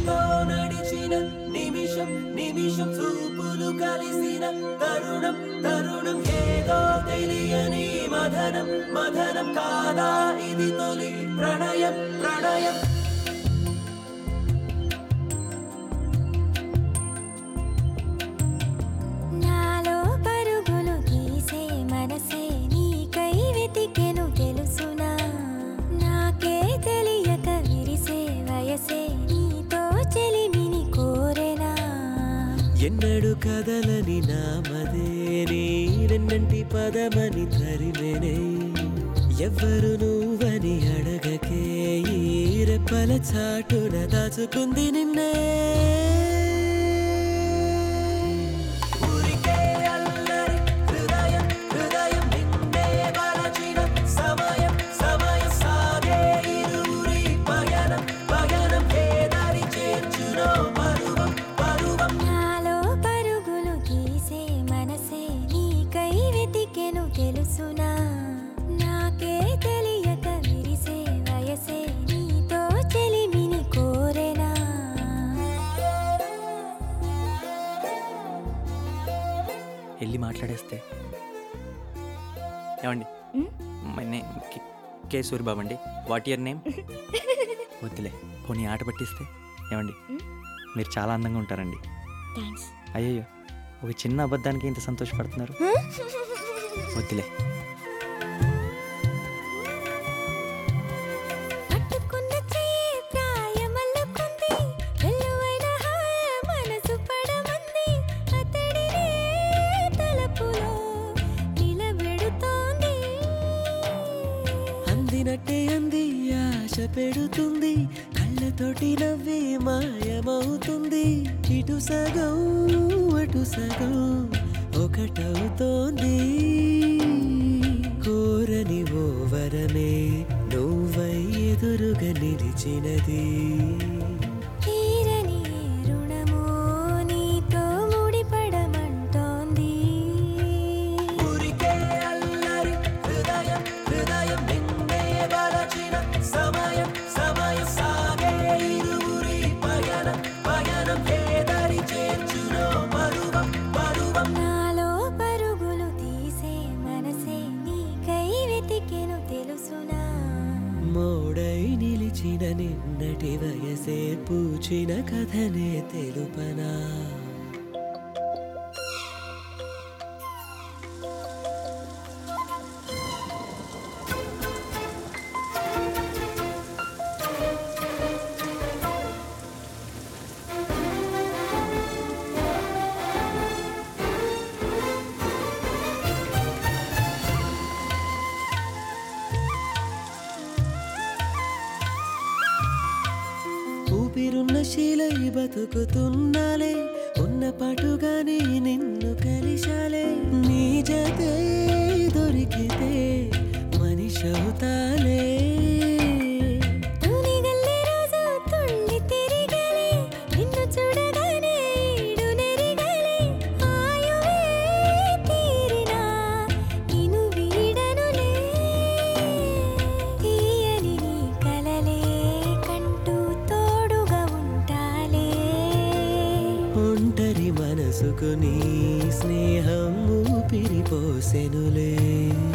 నీతో నడిచిన నిమిషం నిమిషం చూపులు కలిసిన తరుణం తరుణం ఏదో తెలియని మదనం మదనం కాదా ఇది తొలి ప్రణయం ప్రణయం నాలో పరుగులు తీసే మనసే నీకై వెతికెను తెలుసునా నాకే తెలియక విరిసే వయసే నీతో చెలిమిని కోరెనా ఎన్నడు కదలని నామదే నీరెన్నంటి పదమని తరిమెనే ఎవ్వరు నువ్వని అడగకే ఈ రెప్పల చాటున దాచుకుంది నిన్నే ఊరికే అల్లరి హృదయం హృదయం నిన్నే మరచిన సమయం సమయం సాగే ఇరువురి పయనం పయనం ఏదారి చేర్చునో పరువం పరువం నాలో పరుగులు తీసే మనసే నీకై వెతికెను తెలుసునా నాకే తెలియక విరిసే వయసే నీతో చెలిమిని కోరెనా వెళ్ళి మాట్లాడేస్తే ఏమండి my name K- K Suribabu అండి వాట్ ఇయర్ నేమ్ వద్దులే పోనీ ఆట పట్టిస్తే ఏమండి మీరు చాలా అందంగా ఉంటారండి థ్యాంక్స్ అయ్యయ్యో ఒక చిన్న అబద్ధానికి ఇంత సంతోషపడుతున్నారు వద్దులే పట్టుకున్న చెయ్యి ప్రాయమల్లుకుంది వెల్లువైన హాయ మనసు పడమంది అతడినే తలపులో నిలబెడుతోంది అందినట్టే అంది ఆశ పెడుతుంది కళ్ళతోటి నవ్వి మాయమవుతుంది ఇటు సగం అటు సగం ఒకటవుతోంది కోరని ఓ వరమే నువ్వై ఎదురుగా నిలిచినది తీరని రుణమో నీతో ముడిపడమంటోంది ఊరికే అల్లరి హృదయం హృదయం నిన్నే వలచిన సమయం సమయం సాగే ఇరువురి పయనం పయనం ఏదరి చేర్చునో పరువం పరువం నాలో పరుగులు తీసే మనసే నీకై వెతికెను తెలుసునా మోడై నిలిచిన నిన్నటి వయసే పూచిన కథనే తెలుపనా ఊపిరున్న శీలై బతుకుతున్నాలే ఉన్న పాటుగానే నిన్ను కలిశాలే నీ జతే దొరికితే మనిషి అవుతాలే తూనిగల్లే రోజు తుళ్ళి తిరిగలే నిన్ను చూడగానే ఈడు నెరిగలే ఆయువే తీరినా నిన్ను వీడనులే తీయని నీ కలలే కంటూ తోడుగా ఉంటాలే ఒంటరి మనసుకు నీ స్నేహం ఊపిరి పోసెనులే